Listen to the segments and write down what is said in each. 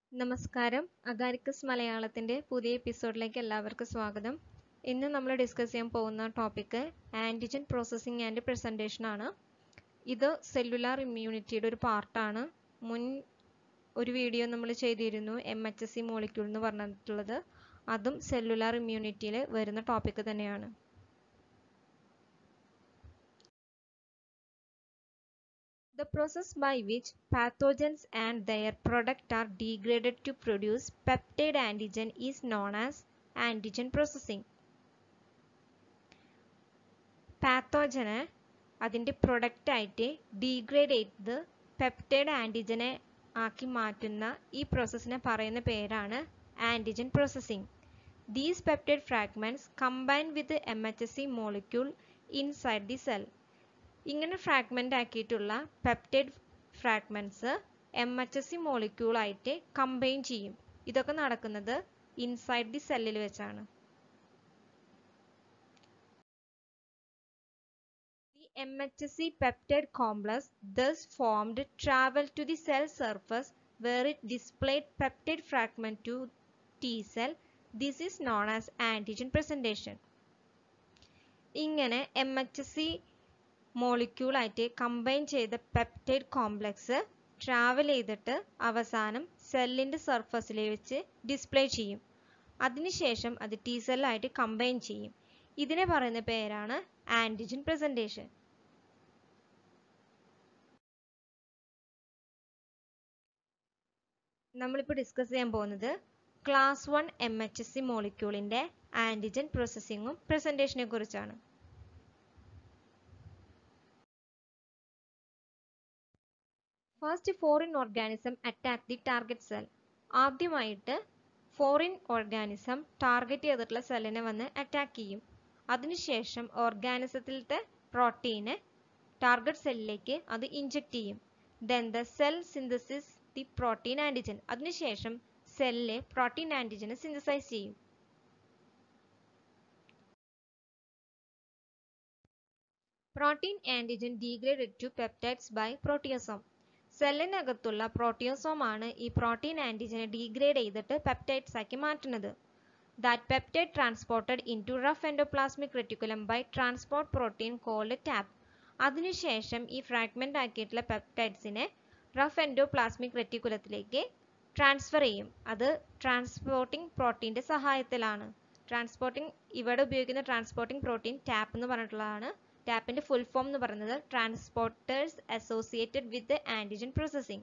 നമസ്കാരം അഗാരിക്കസ് മലയാളത്തിന്റെ പുതിയ എപ്പിസോഡിലേക്ക് എല്ലാവർക്കും സ്വാഗതം ഇന്ന് നമ്മൾ ഡിസ്കസ് ചെയ്യാൻ പോകുന്ന topic antigen processing and presentation ആണ് ഇത് സെല്ലുലാർ ഇമ്മ്യൂണിറ്റിയുടെ ഒരു പാർട്ടാണ് മുൻ ഒരു വീഡിയോ നമ്മൾ ചെയ്തിരുന്നു M H S C molecule എന്ന് പറഞ്ഞിട്ടുള്ളത് അതും സെല്ലുലാർ ഇമ്മ്യൂണിറ്റിയിൽ വരുന്ന ടോപ്പിക് തന്നെയാണ് The process by which pathogens and their product are degraded to produce peptide antigen is known as antigen processing. പാത്തോജന് അതിൻ്റെ പ്രൊഡക്റ്റ് ആയിട്ട് ഡീഗ്രേഡ് ചെയ്ത് പെപ്റ്റൈഡ് ആൻറ്റിജനെ ആക്കി മാറ്റുന്ന ഈ പ്രോസസ്സിനെ പറയുന്ന പേരാണ് antigen processing these peptide fragments combine with M H S C molecule inside the cell ഇങ്ങനെ ഫ്രാഗ്മെൻ്റ് ആക്കിയിട്ടുള്ള peptide fragments M H S C മോളിക്യൂളായിട്ട് കമ്പൈൻ ചെയ്യും ഇതൊക്കെ നടക്കുന്നത് ഇൻസൈഡ് ദി സെല്ലിൽ വെച്ചാണ് The MHSC peptide complex thus formed travel to the cell surface where it displayed peptide fragment to T cell. This is known as antigen presentation. ഇങ്ങനെ M H C മോളിക്യൂളായിട്ട് combine ചെയ്ത peptide complex travel ചെയ്തിട്ട് അവസാനം സെല്ലിൻ്റെ സർഫസിൽ വെച്ച് display ചെയ്യും അതിനുശേഷം അത് ടി സെല്ലായിട്ട് കമ്പൈൻ ചെയ്യും ഇതിനെ പറയുന്ന പേരാണ് ആൻറ്റിജൻ പ്രസൻറ്റേഷൻ നമ്മളിപ്പോൾ ഡിസ്കസ് ചെയ്യാൻ പോകുന്നത് class one M H S C മോളിക്യൂളിൻ്റെ ആൻറ്റിജൻ പ്രോസസ്സിങ്ങും പ്രസൻറ്റേഷനെ കുറിച്ചാണ് first foreign organism attack the target cell ആദ്യമായിട്ട് ഫോറിൻ ഓർഗാനിസം ടാർഗറ്റ് ചെയ്തിട്ടുള്ള സെല്ലിനെ വന്ന് അറ്റാക്ക് ചെയ്യും അതിനുശേഷം ഓർഗാനിസത്തിലത്തെ പ്രോട്ടീനെ ടാർഗറ്റ് സെല്ലിലേക്ക് അത് ഇഞ്ചെക്ട് ചെയ്യും then the cell synthesis the protein antigen അതിനുശേഷം സെല്ല് പ്രോട്ടീൻ ആൻറ്റിജനെ സിന്തസൈസ് ചെയ്യും protein antigen degraded to peptides by proteasome സെല്ലിനകത്തുള്ള പ്രോട്ടിയോസോം ആണ് ഈ പ്രോട്ടീൻ ആൻറ്റിജനെ ഡീഗ്രേഡ് ചെയ്തിട്ട് പെപ്റ്റൈഡ്സ് ആക്കി മാറ്റുന്നത് that peptide transported into rough endoplasmic reticulum by transport protein called TAP അതിനുശേഷം ഈ ഫ്രാഗ്മെന്റ് ആക്കിയിട്ടുള്ള പെപ്റ്റൈഡ്സിനെ റഫ് എൻഡോപ്ലാസ്മിക് റെറ്റിക്കുലത്തിലേക്ക് ട്രാൻസ്ഫർ ചെയ്യും അത് ട്രാൻസ്പോർട്ടിംഗ് പ്രോട്ടീൻ്റെ സഹായത്തിലാണ് ട്രാൻസ്പോർട്ടിംഗ് ഇവിടെ ഉപയോഗിക്കുന്ന ട്രാൻസ്പോർട്ടിംഗ് പ്രോട്ടീൻ ടാപ്പ് എന്ന് പറഞ്ഞിട്ടുള്ളതാണ് ടാപ്പിന്റെ ഫുൾ ഫോം എന്ന് പറയുന്നത് transporters associated with antigen processing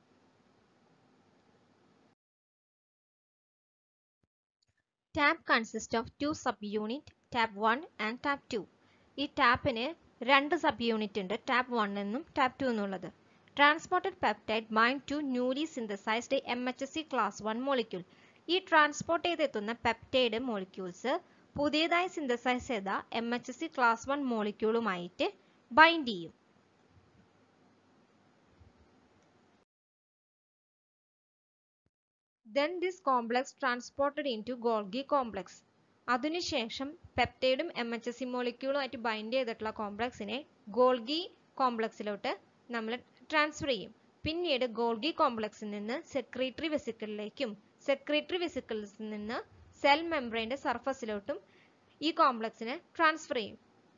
TAP consist of two subunit TAP one and TAP two ഈ ടാപ്പിന് രണ്ട് സബ് യൂണിറ്റ് ഉണ്ട് ടാപ്പ് വൺ എന്നും ടാപ്പ് ടു എന്നുള്ളത് transported peptide bind to newly synthesized M H S C class one molecule ഈ transport ചെയ്തെത്തുന്ന peptide molecules പുതിയതായി synthesize ചെയ്ത M H S C class one മോളിക്യൂളുമായിട്ട് ബൈൻഡ് ചെയ്യും then this complex transported into Golgi complex അതിനുശേഷം പെപ്റ്റൈഡും M H S C മോളിക്യൂളുമായിട്ട് bind ചെയ്തിട്ടുള്ള കോംപ്ലക്സിനെ ഗോൾഗി കോംപ്ലക്സിലോട്ട് നമ്മൾ ട്രാൻസ്ഫർ ചെയ്യും പിന്നീട് ഗോൾഗി കോംപ്ലക്സിൽ നിന്ന് സെക്രീറ്ററി വെസിക്കിളിലേക്കും സെക്രീറ്ററി വെസിക്കിൾസിൽ നിന്ന് സെൽ മെംബ്രെയിൻ്റെ സർഫസിലോട്ടും ഈ കോംപ്ലക്സിനെ ട്രാൻസ്ഫർ ചെയ്യും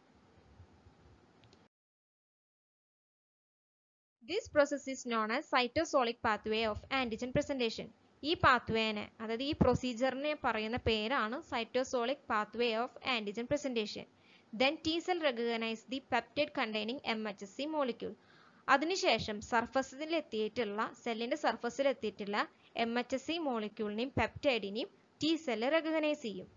this process is known as cytosolic pathway of antigen presentation ഈ പാത്വേനെ അതായത് ഈ പ്രൊസീജിയറിനെ പറയുന്ന പേരാണ് cytosolic pathway of antigen presentation then T cell recognize the peptide containing M H S C molecule അതിനുശേഷം സർഫസിൽ എത്തിയിട്ടുള്ള സെല്ലിന്റെ സർഫസിൽ എത്തിയിട്ടുള്ള എം എച്ച് എസ് സി മോളിക്യൂളിനെയും പെപ്റ്റൈഡിനെയും ടി സെല്ല് റെക്കഗ്നൈസ് ചെയ്യും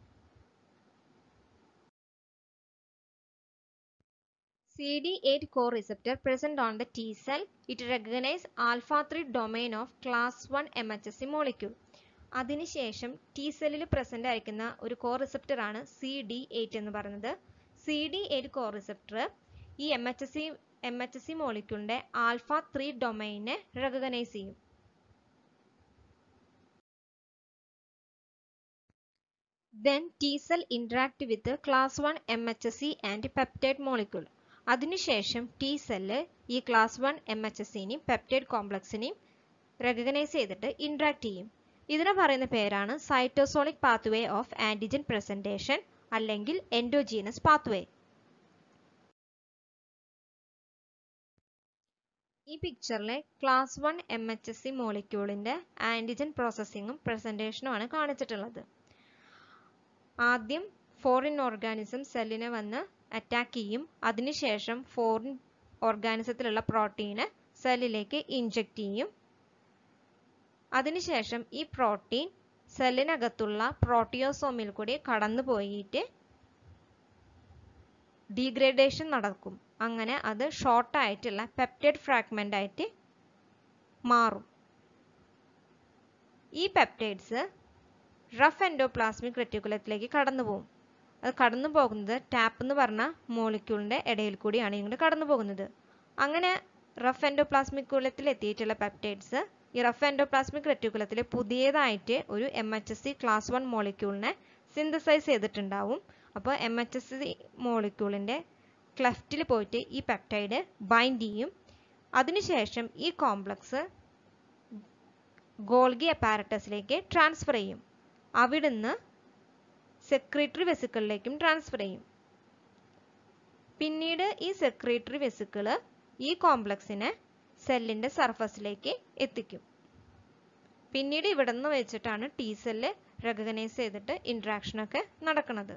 CD8 core receptor present on the T cell, it recognize alpha 3 domain of class 1 MHSC molecule. അതിനുശേഷം ടി സെല്ലിൽ പ്രസന്റ് ആയിരിക്കുന്ന ഒരു കോർ റിസപ്റ്റർ ആണ് സി ഡി എയ്റ്റ് എന്ന് പറയുന്നത് C D eight core receptor ഈ M H S C M H S C മോളിക്യൂളിന്റെ alpha three ഡൊമൈനെ റെക്കഗ്നൈസ് ചെയ്യും then T cell interact with the class 1 MHSC and peptide molecule. അതിനുശേഷം T cell ഈ class one M H എസിനെയും peptide കോംപ്ലക്സിനെയും recognize ചെയ്തിട്ട് interact ചെയ്യും ഇതിനെ പറയുന്ന പേരാണ് cytosolic pathway of antigen presentation അല്ലെങ്കിൽ എൻഡോജീനസ് പാത്വേ ഈ പിക്ചറിലെ class one M H S C മോളിക്യൂളിന്റെ ആന്റിജൻ പ്രോസസ്സിങ്ങും പ്രസന്റേഷനുമാണ് കാണിച്ചിട്ടുള്ളത് ആദ്യം ഫോറിൻ ഓർഗാനിസം സെല്ലിനെ വന്ന് അറ്റാക്ക് ചെയ്യും അതിനുശേഷം ഫോറിൻ ഓർഗാനിസത്തിലുള്ള പ്രോട്ടീന് സെല്ലിലേക്ക് ഇൻജെക്ട് ചെയ്യും അതിനുശേഷം ഈ പ്രോട്ടീൻ സെല്ലിനകത്തുള്ള പ്രോട്ടിയോസോമിൽ കൂടി കടന്നു പോയിട്ട് ഡീഗ്രേഡേഷൻ നടക്കും അങ്ങനെ അത് ഷോർട്ട് ആയിട്ടുള്ള പെപ്റ്റൈഡ് ഫ്രാഗ്മെന്റ് ആയിട്ട് മാറും ഈ പെപ്റ്റൈഡ്സ് റഫ് എൻഡോപ്ലാസ്മിക് റെറ്റിക്കുലത്തിലേക്ക് കടന്നു പോകും അത് കടന്നു പോകുന്നത് ടാപ്പ് എന്ന് പറഞ്ഞ മോളിക്യൂളിന്റെ ഇടയിൽ കൂടിയാണ് ഇങ്ങോട്ട് കടന്നു പോകുന്നത് അങ്ങനെ റഫ് എൻഡോപ്ലാസ്മിക് കുലത്തിൽ എത്തിയിട്ടുള്ള പെപ്റ്റൈഡ്സ് ഈ റഫ് എൻഡോപ്ലാസ്മിക് റെറ്റിക്കുലത്തിൽ പുതിയതായിട്ട് ഒരു M H S C class one മോളിക്യൂളിനെ സിന്തസൈസ് ചെയ്തിട്ടുണ്ടാവും അപ്പോൾ എം എച്ച് എസ് സി മോളിക്യൂളിന്റെ ക്ലെഫ്റ്റിൽ പോയിട്ട് ഈ പെപ്റ്റൈഡ് ബൈൻഡ് ചെയ്യും അതിനുശേഷം ഈ കോംപ്ലക്സ് ഗോൾഗി അപ്പാരറ്റസിലേക്ക് ട്രാൻസ്ഫർ ചെയ്യും അവിടുന്ന് സെക്രട്ടറി വെസിക്കിളിലേക്കും ട്രാൻസ്ഫർ ചെയ്യും പിന്നീട് ഈ സെക്രട്ടറി വെസിക്കിള് ഈ കോംപ്ലക്സിനെ സെല്ലിന്റെ സർഫസിലേക്ക് എത്തിക്കും പിന്നീട് ഇവിടെ നിന്ന് വെച്ചിട്ടാണ് ടി സെല്ല് റെക്കഗ്നൈസ് ചെയ്തിട്ട് ഇന്ററാക്ഷൻ ഒക്കെ നടക്കുന്നത്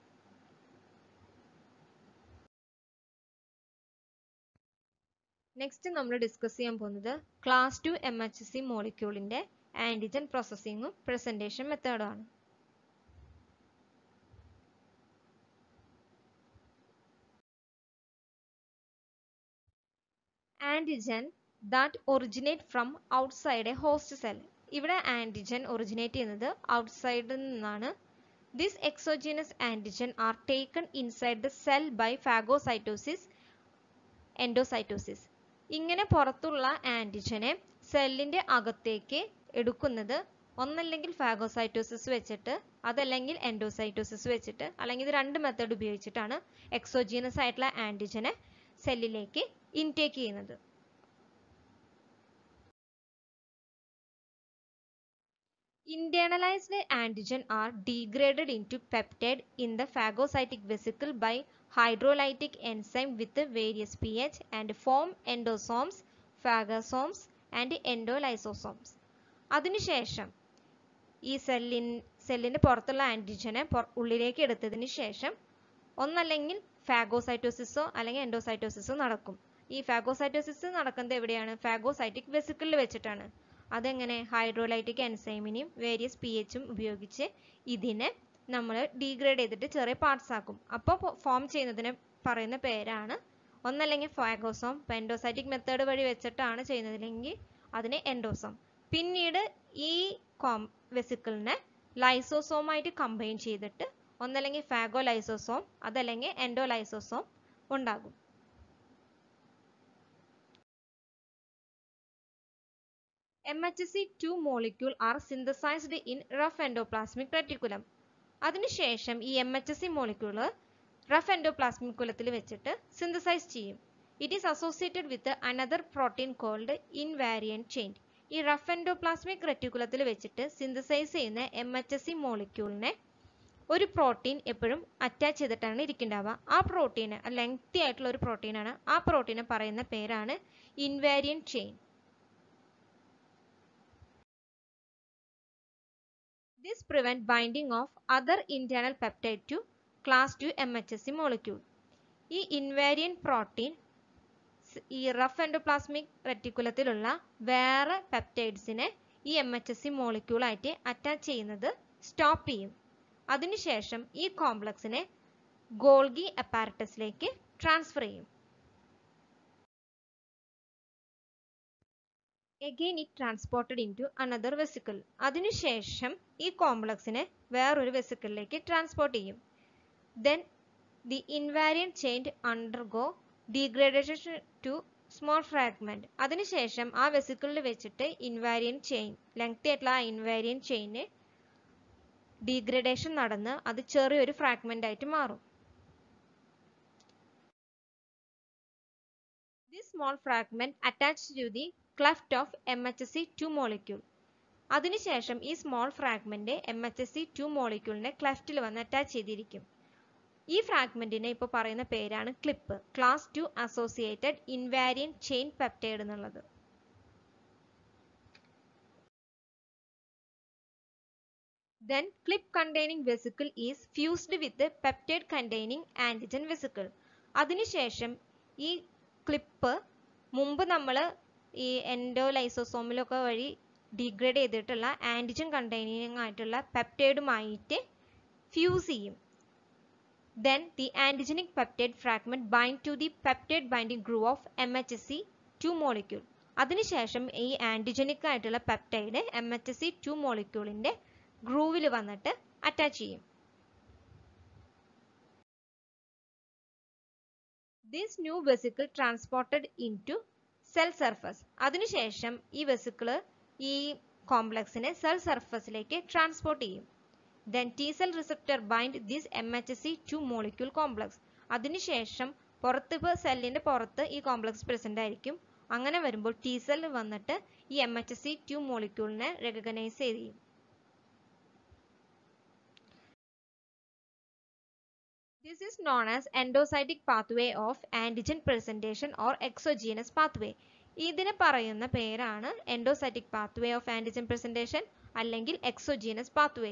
നെക്സ്റ്റ് നമ്മൾ ഡിസ്കസ് ചെയ്യാൻ പോകുന്നത് class two M H C മോളിക്യൂളിന്റെ ആന്റിജൻ പ്രോസസ്സിങ്ങും പ്രസന്റേഷൻ മെത്തേഡും ആണ് antigen that originate from outside a host cell ഇവിടെ ആന്റിജൻ ഒറിജിനേറ്റ് ചെയ്യുന്നത് ഔട്ട്സൈഡിൽ നിന്നാണ് this exogenous antigen are taken inside the cell by phagocytosis endocytosis ഇങ്ങനെ പുറത്തുള്ള ആന്റിജനെ സെല്ലിന്റെ അകത്തേക്ക് എടുക്കുന്നത് ഒന്നല്ലെങ്കിൽ ഫാഗോസൈറ്റോസിസ് വെച്ചിട്ട് അതല്ലെങ്കിൽ എൻഡോസൈറ്റോസിസ് വെച്ചിട്ട് അല്ലെങ്കിൽ ഇത് രണ്ട് മെത്തേഡ് ഉപയോഗിച്ചിട്ടാണ് എക്സോജീനസ് ആയിട്ടുള്ള ആന്റിജനെ സെല്ലിലേക്ക് ഇൻടേക്ക് ചെയ്യുന്നത് Internalized antigen are degraded into peptide in the phagocytic vesicle by hydrolytic enzyme with various pH and form endosomes, phagosomes and endolysosomes. അതിനുശേഷം ഈ സെല്ലിൻ സെല്ലിന്റെ പുറത്തുള്ള ആന്റിജനെ ഉള്ളിലേക്ക് എടുത്തതിന് ശേഷം ഒന്നല്ലെങ്കിൽ ഫാഗോസൈറ്റോസിസോ അല്ലെങ്കിൽ എൻഡോസൈറ്റോസിസോ നടക്കും ഈ ഫാഗോസൈറ്റോസിസ് നടക്കുന്നത് എവിടെയാണ് ഫാഗോസൈറ്റിക് വെസിക്കിളിൽ വെച്ചിട്ടാണ് അതെങ്ങനെ ഹൈഡ്രോലൈറ്റിക് എൻസൈമിനെയും വേരിയസ് പി എച്ചും ഉപയോഗിച്ച് ഇതിനെ നമ്മൾ ഡീഗ്രേഡ് ചെയ്തിട്ട് ചെറിയ പാർട്സ് ആക്കും അപ്പോൾ ഫോം ചെയ്യുന്നതിനെ പറയുന്ന പേരാണ് ഒന്നല്ലെങ്കിൽ ഫാഗോസോം എൻഡോസൈറ്റിക് മെത്തേഡ് വഴി വെച്ചിട്ടാണ് ചെയ്യുന്നതെങ്കിൽ അതിനെ എൻഡോസോം പിന്നീട് ഈ കോം വെസിക്കിളിനെ ലൈസോസോമായിട്ട് കമ്പൈൻ ചെയ്തിട്ട് ഒന്നല്ലെങ്കിൽ ഫാഗോ ലൈസോസോം അതല്ലെങ്കിൽ എൻഡോ ലൈസോസോം ഉണ്ടാകും MHC2 molecule are synthesized in rough endoplasmic reticulum. അതിനുശേഷം ഈ M H S C molecule rough endoplasmic കുലത്തിൽ വെച്ചിട്ട് സിന്തസൈസ് ചെയ്യും it is associated with another protein called invariant chain ഈ റഫ് എൻഡോപ്ലാസ്മിക് റെറ്റിക്കുലത്തിൽ വെച്ചിട്ട് സിന്തസൈസ് ചെയ്യുന്ന എം എച്ച് എസ് സി മോളിക്യൂളിനെ ഒരു പ്രോട്ടീൻ എപ്പോഴും അറ്റാച്ച് ചെയ്തിട്ടാണ് ഇരിക്കുന്നുണ്ടാവുക ആ പ്രോട്ടീന് ലെങ്തി ആയിട്ടുള്ള ഒരു പ്രോട്ടീനാണ് ആ പ്രോട്ടീനെ പറയുന്ന പേരാണ് invariant chain This prevent binding of other internal peptide to class 2 MHSC molecule. ഈ ഇൻവാരിയൻറ്റ് പ്രോട്ടീൻ ഈ റഫ് എൻഡോപ്ലാസ്മിക് റെറ്റിക്കുലത്തിലുള്ള വേറെ പെപ്റ്റൈഡ്സിനെ ഈ എം എച്ച് എസ് സി മോളിക്യൂളായിട്ട് അറ്റാച്ച് ചെയ്യുന്നത് സ്റ്റോപ്പ് ചെയ്യും അതിനുശേഷം ഈ കോംപ്ലക്സിനെ ഗോൾഗി അപ്പാരറ്റസിലേക്ക് ട്രാൻസ്ഫർ ചെയ്യും again it transported into another vesicle അതിനുശേഷം ഈ കോംപ്ലക്സിനെ വേറൊരു വെസിക്കിളിലേക്ക് ട്രാൻസ്പോർട്ട് ചെയ്യും then the invariant chain undergo degradation to small fragment അതിനുശേഷം ആ വെസിക്കിളിൽ വെച്ചിട്ട് ഇൻവാരിയൻ ചെയിൻ ലെങ്ത് ആയിട്ടുള്ള ആ ഇൻവാരിയൻ ചെയിന് ഡീഗ്രഡേഷൻ നടന്ന് അത് ചെറിയൊരു ഫ്രാഗ്മെന്റ് ആയിട്ട് മാറും This small fragment attached to the cleft of MHC2 molecule. അതിനുശേഷം ഈ small fragment M H S C two മോളിക്യൂളിന്റെ ക്ലെഫ്റ്റിൽ വന്ന് അറ്റാച്ച് ചെയ്തിരിക്കും ഈ ഫ്രാഗ്മെന്റിനെ ഇപ്പോൾ പറയുന്ന പേരാണ് CLIP class two associated invariant chain peptide എന്നുള്ളത് Then clip containing vesicle is fused with the peptide containing antigen vesicle. അതിനുശേഷം ഈ ക്ലിപ്പ് മുമ്പ് നമ്മൾ ഈ എൻഡോ ലൈസോസോമിലൊക്കെ വഴി ഡിഗ്രേഡ് ചെയ്തിട്ടുള്ള ആൻറ്റിജൻ കണ്ടെയ്നിങ് ആയിട്ടുള്ള പെപ്റ്റൈഡുമായിട്ട് ഫ്യൂസ് ചെയ്യും Then the antigenic peptide fragment bind to the peptide binding groove of MHC 2 molecule. അതിനുശേഷം ഈ ആൻറ്റിജനിക് ആയിട്ടുള്ള peptide M H C two മോളിക്യൂളിന്റെ ഗ്രൂവിൽ വന്നിട്ട് അറ്റാച്ച് ചെയ്യും this new vesicle transported into cell surface അതിനുശേഷം ഈ വെസിക്കിള് ഈ കോംപ്ലക്സിനെ സെൽ സർഫസിലേക്ക് ട്രാൻസ്പോർട്ട് ചെയ്യും then T cell receptor bind this M H C two molecule complex അതിനുശേഷം പുറത്ത് ഇപ്പോൾ സെല്ലിന്റെ പുറത്ത് ഈ കോംപ്ലക്സ് പ്രസന്റ് ആയിരിക്കും അങ്ങനെ വരുമ്പോൾ ടി സെൽ വന്നിട്ട് ഈ എം എച്ച് സി ടു മോളിക്യൂളിനെ റെക്കഗ്നൈസ് ചെയ്യും This is known as endocytic pathway of antigen presentation or exogenous pathway. ഇതിന് പറയുന്ന പേരാണ് endocytic pathway of antigen presentation അല്ലെങ്കിൽ എക്സോജീനസ് പാത്വേ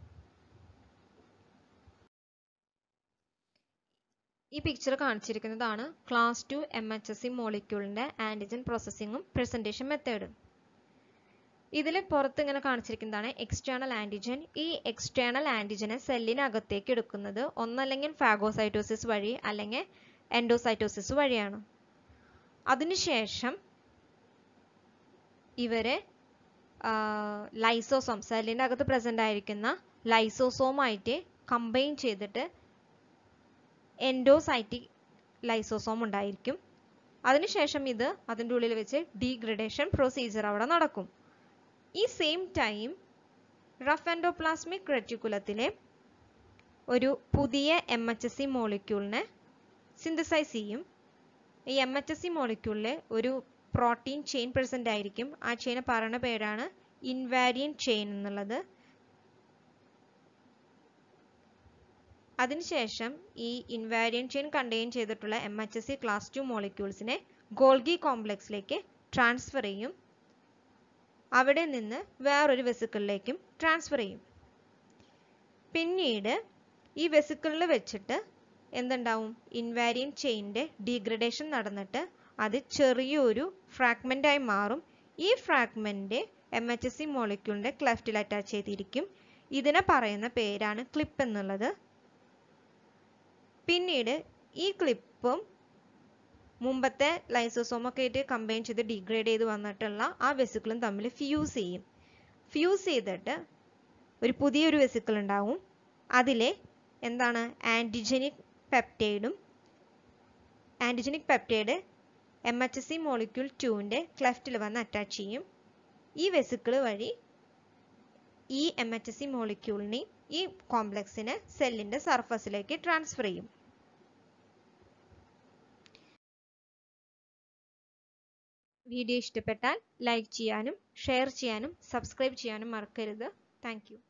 ഈ പിക്ചർ കാണിച്ചിരിക്കുന്നതാണ് class two M H S C മോളിക്യൂളിന്റെ antigen പ്രോസസ്സിങ്ങും പ്രസന്റേഷൻ മെത്തേഡും ഇതിൽ പുറത്ത് ഇങ്ങനെ കാണിച്ചിരിക്കുന്നതാണ് എക്സ്റ്റേണൽ ആന്റിജൻ ഈ എക്സ്റ്റേണൽ ആന്റിജനെ സെല്ലിനകത്തേക്ക് എടുക്കുന്നത് ഒന്നല്ലെങ്കിൽ ഫാഗോസൈറ്റോസിസ് വഴി അല്ലെങ്കിൽ എൻഡോസൈറ്റോസിസ് വഴിയാണ് അതിനുശേഷം ഇവരെ ലൈസോസോം സെല്ലിൻ്റെ അകത്ത് പ്രസൻ്റ് ആയിരിക്കുന്ന ലൈസോസോമായിട്ട് കമ്പൈൻ ചെയ്തിട്ട് എൻഡോസൈറ്റിക് ലൈസോസോം ഉണ്ടായിരിക്കും അതിനുശേഷം ഇത് അതിൻ്റെ ഉള്ളിൽ വെച്ച് ഡീഗ്രഡേഷൻ പ്രൊസീജിയർ അവിടെ നടക്കും ഈ സെയിം ടൈം റഫ് എൻഡോപ്ലാസ്മിക് റെറ്റിക്കുലത്തിലെ ഒരു പുതിയ എം എച്ച് എസ് സി മോളിക്യൂളിനെ സിന്തസൈസ് ചെയ്യും ഈ എം എച്ച് എസ് സി മോളിക്യൂളിലെ ഒരു പ്രോട്ടീൻ ചെയിൻ പ്രസൻ്റ് ആയിരിക്കും ആ ചെയിനെ പറയുന്ന പേരാണ് ഇൻവാരിയൻ ചെയിൻ എന്നുള്ളത് അതിനുശേഷം ഈ ഇൻവാരിയൻ ചെയിൻ കണ്ടെയ്ൻ ചെയ്തിട്ടുള്ള M H S C class two മോളിക്യൂൾസിനെ ഗോൾഗി കോംപ്ലക്സിലേക്ക് ട്രാൻസ്ഫർ ചെയ്യും അവിടെ നിന്ന് വേറൊരു വെസിക്കിളിലേക്കും ട്രാൻസ്ഫർ ചെയ്യും പിന്നീട് ഈ വെസിക്കിളിൽ വെച്ചിട്ട് എന്തുണ്ടാവും ഇൻവാരിയൻ ചെയിൻ്റെ ഡീഗ്രഡേഷൻ നടന്നിട്ട് അത് ചെറിയൊരു ഫ്രാഗ്മെൻ്റായി മാറും ഈ fragment M H S C മോളിക്യൂളിൻ്റെ ക്ലെഫ്റ്റിൽ അറ്റാച്ച് ചെയ്തിരിക്കും ഇതിനെ പറയുന്ന പേരാണ് ക്ലിപ്പ് എന്നുള്ളത് പിന്നീട് ഈ ക്ലിപ്പും മുമ്പത്തെ ലൈസോസോമൊക്കെ ആയിട്ട് കമ്പൈൻ ചെയ്ത് ഡിഗ്രേഡ് ചെയ്ത് വന്നിട്ടുള്ള ആ വെസിക്കിളും തമ്മിൽ ഫ്യൂസ് ചെയ്യും ഫ്യൂസ് ചെയ്തിട്ട് ഒരു പുതിയൊരു വെസിക്കിൾ ഉണ്ടാവും അതിലെ എന്താണ് ആൻറ്റിജനിക് പെപ്റ്റൈഡും antigenic peptide M H S C molecule ടുവിൻ്റെ ക്ലെഫ്റ്റിൽ വന്ന് അറ്റാച്ച് ചെയ്യും ഈ വെസിക്കിൾ വഴി ഈ എം എച്ച് എസ് സി മോളിക്യൂളിനെ ഈ കോംപ്ലക്സിനെ സെല്ലിൻ്റെ സർഫസിലേക്ക് ട്രാൻസ്ഫർ ചെയ്യും വീഡിയോ ഇഷ്ടപ്പെട്ടാൽ ലൈക്ക് ചെയ്യാനും ഷെയർ ചെയ്യാനും സബ്സ്ക്രൈബ് ചെയ്യാനും മറക്കരുത് താങ്ക്